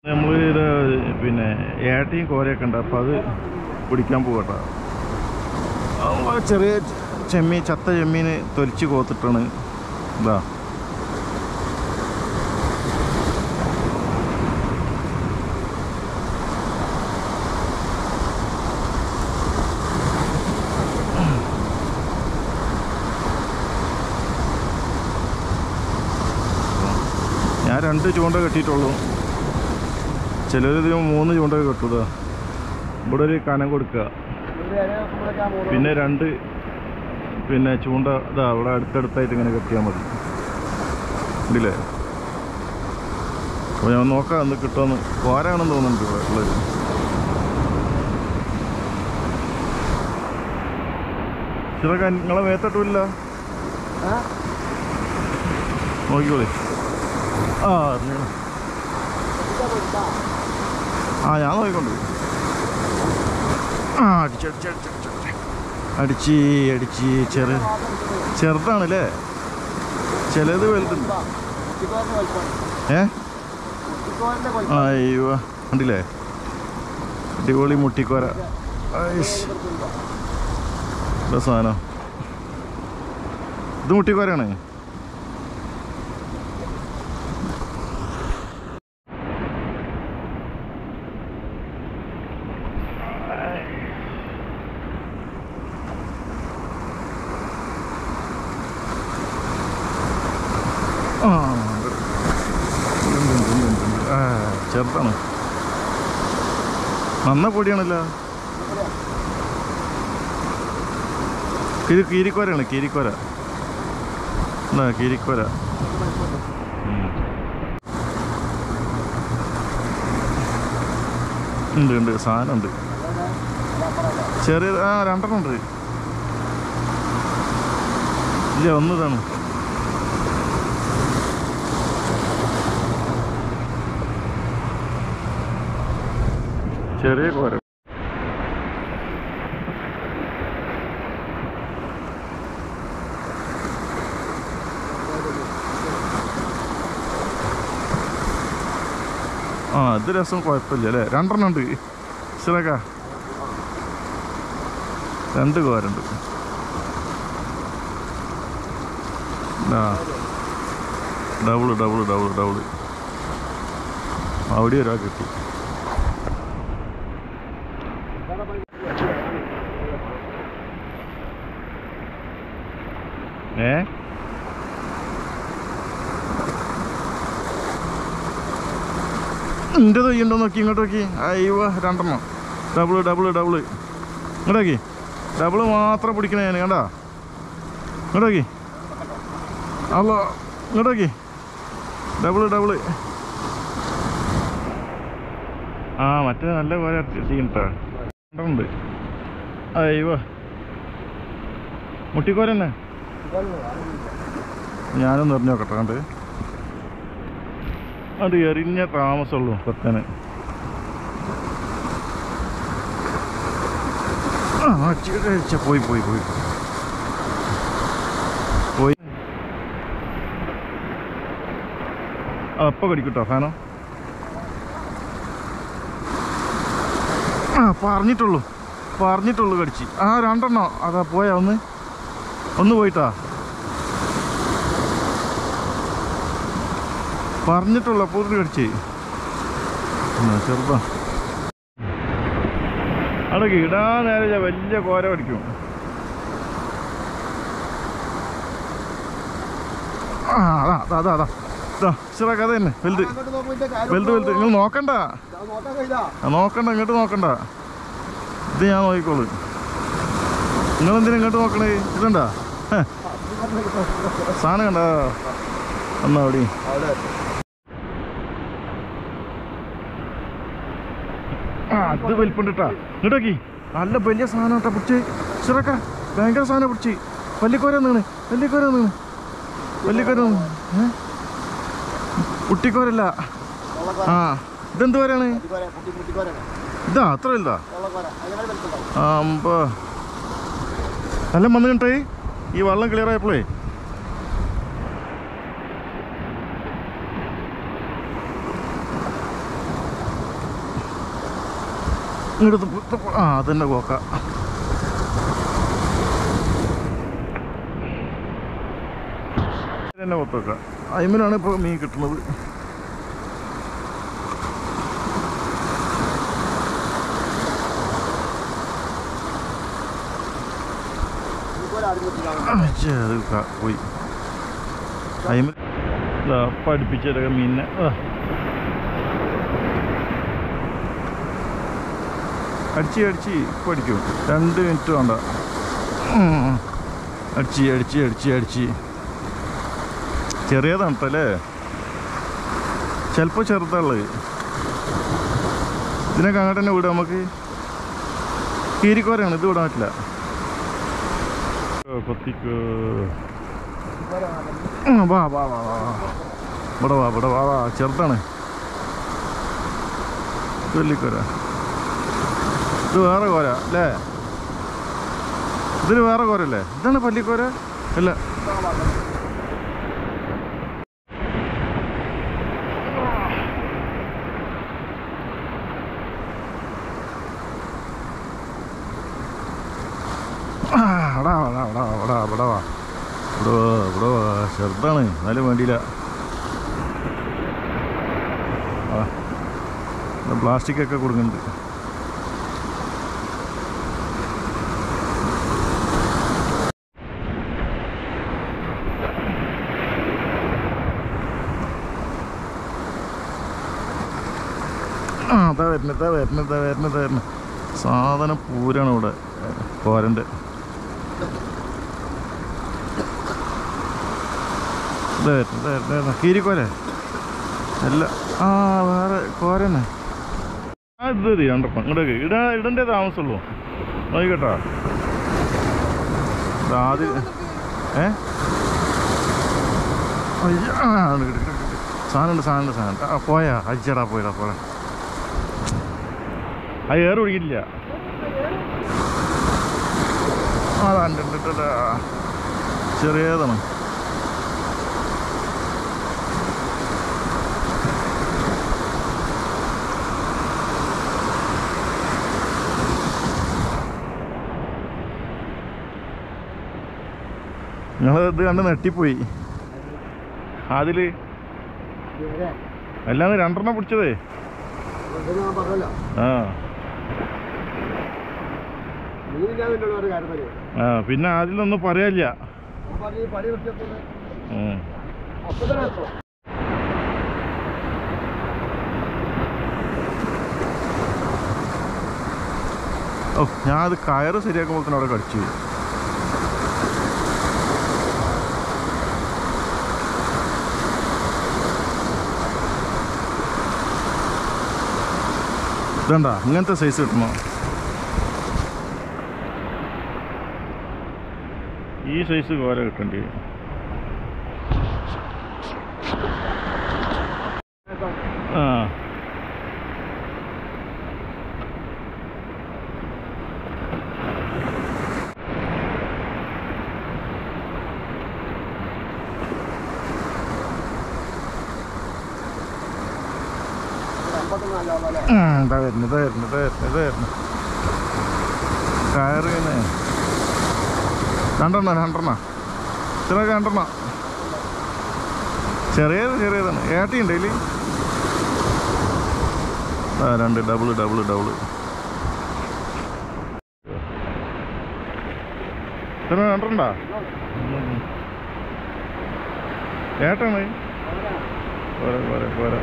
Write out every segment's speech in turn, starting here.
നമ്മൾ ഇത് പിന്നെ ഏട്ടയും കോരയൊക്കെ ഉണ്ട് അപ്പോൾ അത് പിടിക്കാൻ പോകട്ടെ ചെറിയ ചെമ്മീൻ ചത്ത ചെമ്മീൻ തൊലിച്ച് കോത്തിട്ടാണ് ഇതാ ഞാൻ രണ്ട് ചൂണ്ട കെട്ടിയിട്ടുള്ളൂ ചിലരിത് മൂന്ന് ചൂണ്ട കെട്ടുക ഇവിടെ ഒരു കനം കൊടുക്കുക പിന്നെ രണ്ട് പിന്നെ ചൂണ്ട ഇതാ അവിടെ അടുത്തടുത്തായിട്ട് ഇങ്ങനെ കെട്ടിയാൽ മതി ഇല്ലേ അപ്പോൾ ഞാൻ നോക്കാം ഒന്ന് കിട്ടുമെന്ന് കോരാണെന്ന് തോന്നുന്നുണ്ട് ഇവിടെ ഉള്ളത് ഇതൊക്കെ നിങ്ങളെ മേത്തട്ടില്ല നോക്കിക്കോളി ആ അറിഞ്ഞു ആ ഞാൻ നോക്കിക്കൊണ്ട് ആ അടിച്ച് അടിച്ച് അടിച്ച് അടിച്ച് അടിച്ച് അടിച്ച് ചെറു ചെറുതാണല്ലേ ചിലത് വലുതുണ്ട് ഏ അയ്യോ കണ്ടില്ലേ അടിപൊളി മുട്ടിക്കോര ഐഷ്. എന്താ സാധനം ഇത് മുട്ടിക്കോരാണ് ആ ഉണ്ട്. ഉണ്ട്, ഉണ്ട്, ഉണ്ട്, ഉണ്ട്, ഉണ്ട്. ആ, ചെറുതാണ് നന്ന പൊടിയാണല്ലോ ഇത് കീരിക്കോരയാണ് കീരിക്കോര എന്താ കീരിക്കോര ഉം. ഉണ്ട് ഉണ്ട് സാധനം ഉണ്ട് ചെറിയ ആ രണ്ടെണ്ണം ഉണ്ട് ഇല്ല ഒന്നതാണ് ചെറിയ കോര ആ ഇത് രസം കുഴപ്പമില്ല അല്ലേ രണ്ടെണ്ണം ഉണ്ട് ശരിക്ക രണ്ട് കോരുണ്ട് ആ ഡബിള് ഡബിള് ഡബിള് ഡബിള് അവിടെ ഒരാൾ കിട്ടി ഏ എൻ്റെ തൊയ്യുണ്ടോ നോക്കി ഇങ്ങോട്ട് നോക്കി അയ്യോ രണ്ടെണ്ണം ഡബിള് ഡബിള് ഡബിള് ഇങ്ങോട്ട് നോക്കി ഡബിള് മാത്രം പിടിക്കണേ ഞാൻ കണ്ടാ ഇങ്ങോട്ട് നോക്കി അല്ലോ ഇങ്ങോട്ട് നോക്കി ഡബിള് ഡബിള് ആ മറ്റേ നല്ല പോലെ ചെയ്യണ്ടാ രണ്ടെണ്ണുണ്ട് അയ്യോ മുട്ടിക്കോരന്നെ ഞാനൊന്ന് എറിഞ്ഞു നോക്കട്ടെ കണ്ട് അത് എറിഞ്ഞ താമസമുള്ളൂ കൊത്തന് ആ ചെ- ചെ- പോയി പോയി പോയി പോയി ആ അപ്പൊ കടിക്കട്ടോ സാധനം ആ പറഞ്ഞിട്ടുള്ളൂ പറഞ്ഞിട്ടുള്ളൂ കടിച്ച് ആ രണ്ടെണ്ണോ അതാ പോയാ ഒന്ന് ഒന്ന് പോയിട്ടാ പറഞ്ഞിട്ടുള്ള പൂർണ്ണ കടിച്ച് ആ, ചെറുതാ അവിടെ ഇടാ നേരെ ഞാൻ വലിയ കോര കടിക്കും ആ അതാ അതാ അതാ അതാ ഇതാ ഇച്ചിറ കഥ തന്നെ വലുത് വലുത് വലുത് നിങ്ങൾ നോക്കണ്ട ആ, നോക്കണ്ട ഇങ്ങോട്ട് നോക്കണ്ട ഇത് ഞാൻ നോക്കിക്കോളൂ നിങ്ങൾ എന്തിനാ ഇങ്ങോട്ട് നോക്കണേ ഇതുണ്ടാ ഹേ. സാധനം കണ്ട എന്നാ അവിടെ ആ അത് വലിപ്പണ്ടിട്ടാ ഇങ്ങോട്ടോക്കി നല്ല വലിയ സാധനം കേട്ടാ പിടിച്ച് ചിറക്ക ഭയങ്കര സാധനം പിടിച്ച് വല്ലിക്കോര നീണ് വല്ലിക്കോര നീണ് വല്ലിക്കോര നീണ്. ഏ കുട്ടിക്കോരല്ല ആ ഇതെന്ത് വരാണ് ഇതാ അത്ര വലുതാ ആ അമ്പ നല്ല വന്നു കണ്ടേ ഈ വെള്ളം ക്ലിയർ ആയപ്പോഴേ ഇങ്ങോട്ട് പുറത്ത് പോ- ആ അതന്നെ കോക്ക തന്നെ പുറത്ത് വെക്കാം അയിമലാണ് ഇപ്പോൾ മീൻ കിട്ടുന്നത് ഛെ, അത് ക- പോയി അയിമ ഇതാ പഠിപ്പിച്ചതൊക്കെ മീനിനെ ആ. അടിച്ച് അടിച്ച് ഇപ്പം അടിക്കും രണ്ട് മിനിറ്റ് വേണ്ട ഉം. അടിച്ച് അടിച്ച് അടിച്ച് അടിച്ച് ചെറിയതാണ് കേട്ടോ അല്ലേ ചിലപ്പോൾ ചെറുതാണുള്ളത് ഇതിനൊക്കെ അങ്ങോട്ട് തന്നെ വിടാം നമുക്ക് കീരിക്കോരയാണ് ഇത് വിടാൻ പറ്റില്ല കൊത്തിക്കോ ഉം, വാ വാ വാ വാ വാ. ഇവിടെ വാ ഇവിടെ വാ വാ ചെറുതാണ് ഇത് വലിയക്കോര ഇത് വേറെ കോര അല്ലേ ഇതിന് വേറെ കോരല്ലേ ഇതാണ് പല്ലിക്കോര അല്ല ആ, എടാ, എടാ, എടാ, എടാ, ഇവിടെ വാ ഇവിടെ വാ ഇവിടെ വാ ചെറുതാണ് എന്നാലും വേണ്ടിയില്ല പ്ലാസ്റ്റിക് ഒക്കെ കൊടുക്കുന്നുണ്ട് ആ അതാ വരുന്നത് അതാ വരുന്നത് അതാ വരുന്നത് വരുന്നത് സാധനം പൂരാണ് ഇവിടെ കോരൻ്റെ ഇതാ വരുന്നത് ഇതാ വരുന്നത് വരുന്നത് കീരിക്കോരെ അല്ല ആ വേറെ കോരനെ ആ ഇത് മതി രണ്ടെണ്ണം ഇങ്ങോട്ടേക്ക് ഇടാ ഇടണ്ടേ താമസമുള്ളൂ നോക്കിക്കോട്ടോ ഇത് ആദ്യം ഏ അയ്യ, ആ, ഉണ്ട്, ഉണ്ട്, ഉണ്ട്, ഉണ്ട്. സാധനമുണ്ട് സാധനമുണ്ട് സാധനം ആ പോയാ അജ്ജടാ പോയടാ പോടാ അത് ഏറ് പിടിക്കില്ല അതാ ഉണ്ട്, ഉണ്ട്, ഉണ്ട്, ഉണ്ട്. ചെറിയതാണ് ഞങ്ങൾ ഇത് കണ്ട് നെട്ടിപ്പോയി അതില് അല്ലാതെ രണ്ടെണ്ണം പിടിച്ചതേ പറഞ്ഞല്ലോ ആ നീലില്ലാതെ എന്നോട് ഒരു കാര്യം പറയും ആ പിന്നെ അതിലൊന്നും പറയാനില്ല ഞാൻ പറഞ്ഞു ഈ പണി നിർത്തിയപ്പോൾ ഉം. അപ്പൊ തന്നെ എത്തും ഓ ഞാൻ അത് കയറ് ശരിയാക്കുമ്പോൾ തന്നെ അവിടെ കടിച്ചു പോയി ഇതണ്ട ഇങ്ങനത്തെ സൈസ് കിട്ടണോ ഈ സൈസ് കോര കിട്ടണ്ടി ആ അമ്പത്തൊന്നും അല്ല അല്ലേ ആ, ഇതാ വരുന്നു ഇതാ വരുന്നു ഇതാ വരുന്നു ഇതാ വരുന്നു കയറിന് രണ്ടെണ്ണ രണ്ടെണ്ണ ഇത്ര രണ്ടെണ്ണ ചെറിയത് ചെറിയതാണ് ഏട്ടിയുണ്ട് ഇതിൽ ആ രണ്ട് ഡബിൾ ഡബിൾ ഡബിൾ ഇത്ര രണ്ടെണ്ണ ഏട്ടാണ് പോരാ പോരാ പോരാ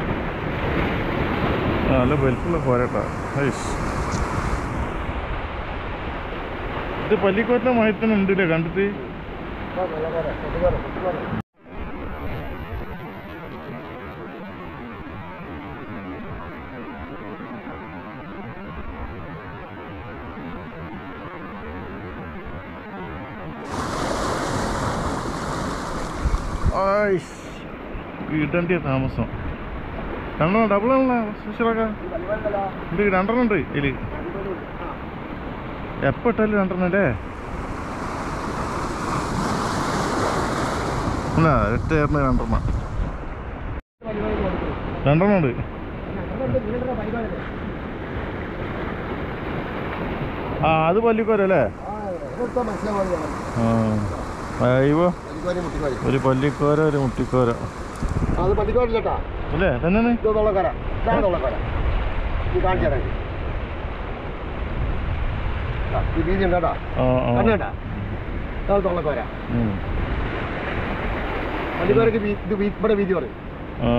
ആ, നല്ല വലിപ്പുള്ള പോരാട്ടാ ഹൈസ് ഇത് പള്ളിക്കോട്ടിലെ മയത്തിന് ഉണ്ടല്ലേ കണ്ടിട്ട് ആയിസ് ഇടണ്ടിയ താമസം രണ്ടെണ്ണം ഡബിൾ ആണല്ലോ സുശീലക്ക ഇത് രണ്ടെണ്ണം ഉണ്ട് ഇതില് എപ്പോ ഇട്ടാലും രണ്ടെണ്ണം അല്ലേ അല്ല എട്ട് ചേർന്ന് രണ്ടെണ്ണം രണ്ടെണ്ണം ഉണ്ട് ആ അത് പല്ലിക്കോര അല്ലേ ആ ഇതെടുത്താൽ മനസ്സിലാവാതെ ആ അയ്യോ പള്ളിക്കോരി മുട്ടിക്കോരി ഒരു പല്ലിക്കോര ഒരു മുട്ടിക്കോര ആ, അത് പള്ളിക്കോരില്ലട്ടാ അല്ലേ തന്നെയാണ് ഇത് തൊള്ളക്കര ഇതാണ് തൊള്ളക്കര ഇത് കാണിച്ചു തരാം ദാ, ഈ വീതി ഉണ്ട് കേട്ടോ ആ ആ കണ്ടേട്ടാ ഇതാണ് തൊള്ളക്കോര ഉം. പള്ളിക്കോരക്ക് വീ- ഇത് വീ- ഇവിടെ വീതി പറയും ആ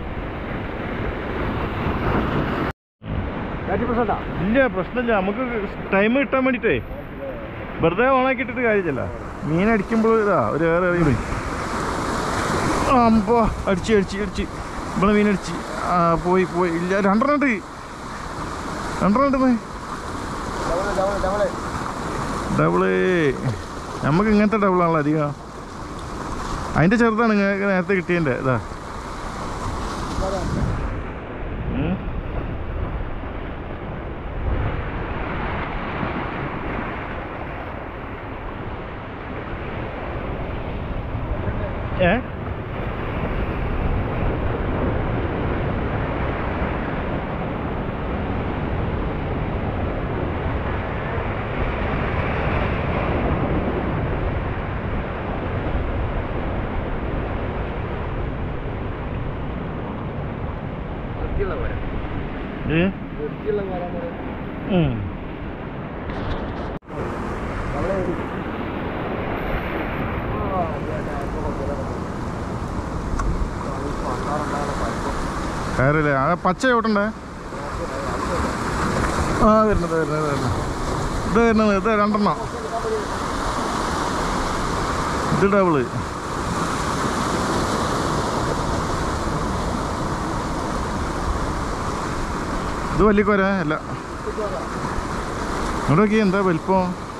തേർട്ടി പെർസെൻറ്റാ ഇല്ല പ്രശ്നമില്ല നമുക്ക് ടൈം കിട്ടാൻ വേണ്ടിട്ടേ വെറുതെ ഓണാക്കി ഇട്ടിട്ട് കാര്യമില്ല മീൻ അടിക്കുമ്പോൾ ഇതാ ഒരു ഏറെ ഇറങ്ങി പോയി അമ്പോ അടിച്ച് അടിച്ച് അടിച്ച് ഇവിടെ മീൻ അടിച്ച് ആ പോയി പോയി ഇല്ല രണ്ടെണ്ണം ഉണ്ട് രണ്ടെണ്ണം ഉണ്ടെന്ന് ഡബിള് ഡബിള് ഡബിള് ഡബിള് നമുക്ക് ഇങ്ങനത്തെ ഡബിളാണല്ലോ അധികം അതിൻ്റെ ചെറുതാണ് നിങ്ങൾക്ക് നേരത്തെ കിട്ടിയതിൻ്റെ ഇതാ ഉം. ഏ വൃത്തിയുള്ള കോര ഏ വൃത്തിയുള്ള കോര എന്ന് പറയുന്നത് ഉം. ഡബിള് വരും. ആ, അതെ, അതെ, ഇപ്പൊ കുഴപ്പമില്ല. ആ, ഇപ്പൊ അണ്ണാറുണ്ടാകുന്ന പഴുപ്പ്. കയറില്ലേ ആ പച്ച ചോട്ടണ്ടേ ആ വരുന്നത് വരുന്നത് വരുന്നത് ഇത് വരുന്നത് ഇത് രണ്ടെണ്ണം ഇത് ഡബിള് ഇത് വലിയ കോര അല്ല ഇവിടെ നോക്കി എന്താ വലിപ്പം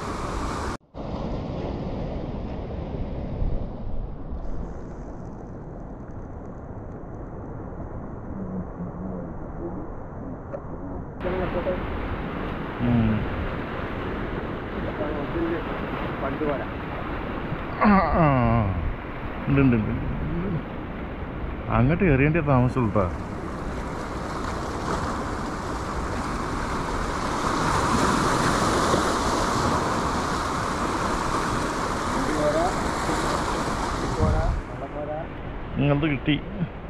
ഉം. ഇതില് പണ്ട് കോര ആ, ആ, ആ. ഉണ്ട് ഉണ്ട് ഉണ്ട് ഉണ്ട്. അങ്ങോട്ട് എറിയേണ്ട താമസമുള്ളൂ കേട്ടോ പണ്ട് കോര കോര വെള്ളക്കോര നിങ്ങളത് കിട്ടി